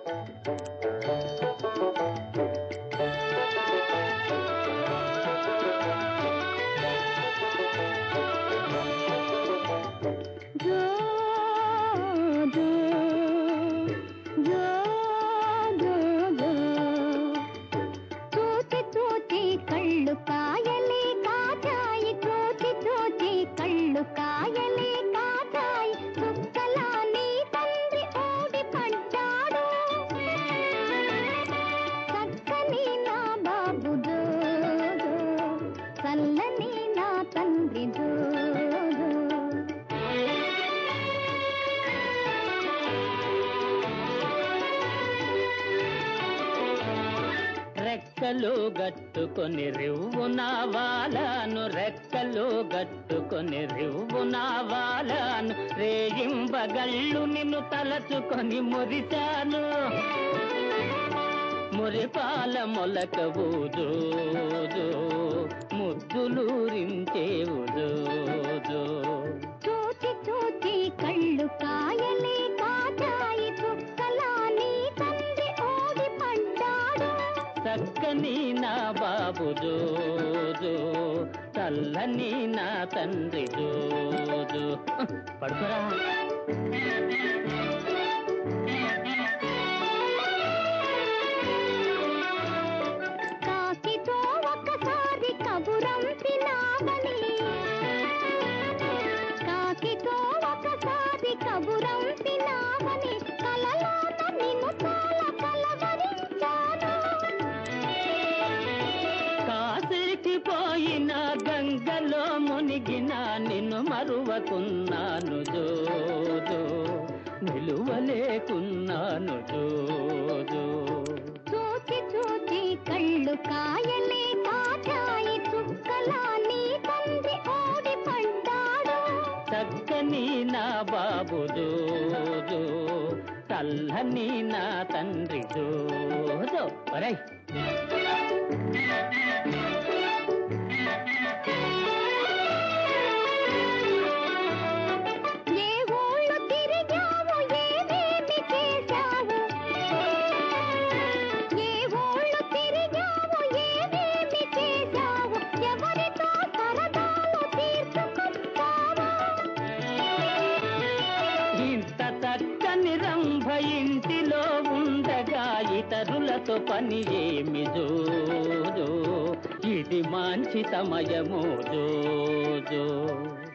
జో జో జో జో జో చూచి చూచి కళ్ళు కాయలే కాచాయి చూచి చూచి కళ్ళు కాయలే కాచాయి చుక్కలా నీ తండ్రి ఓడి పడ్డాడు చక్కని నా బాబు జో జో చల్లని నా తండ్రి జో జో రెక్కలు గట్టుకొని రివ్వున వాలాను రెక్కలు గట్టుకొని రివ్వున వాలాను రేయింబగళ్ళు నిన్ను తలచుకొని మురిశాను మురిపాల మొలక ఊజోజో ముద్దులూరించేవు జోజో చూచి చూచి కళ్ళు కాయలే కాచాయి చుక్కలా నీ తండ్రి ఓడి పడ్డాడు చక్కని నా బాబు జోజో చల్లని నా తండ్రి జోజో పడుకోరా కాకితో ఒకసారి కబురంపినావని కాకితో ఒకసారి కబురంపినావని కలలోన నిన్ను చాలా కలవరించాను కాశీకి పోయిన గంగలో మునిగిన నిన్ను మరువకున్నాను జోజో నిలువలేకున్నాను జోజో చూచి చూచి కళ్ళు కాయలే కాచాయి చుక్కలా నీ తండ్రి ఓడి పడ్డాడు చక్కని నా బాబు జోజో చల్లని నా తండ్రి జోజో ఒరై ఏ ఊళ్ళు తిరిగావు ఏమేమి చేశావు ఏ ఊళ్ళు తిరిగావు ఏమేమి చేశావు ఎవరితో సరదాలు తీర్చుకుంటావా ఇంత చక్కని రంభ ఇంటిలో ఉండగా ఇతరులతో పని ఏమి జోజో ఇది మాంచి సమయము జోజో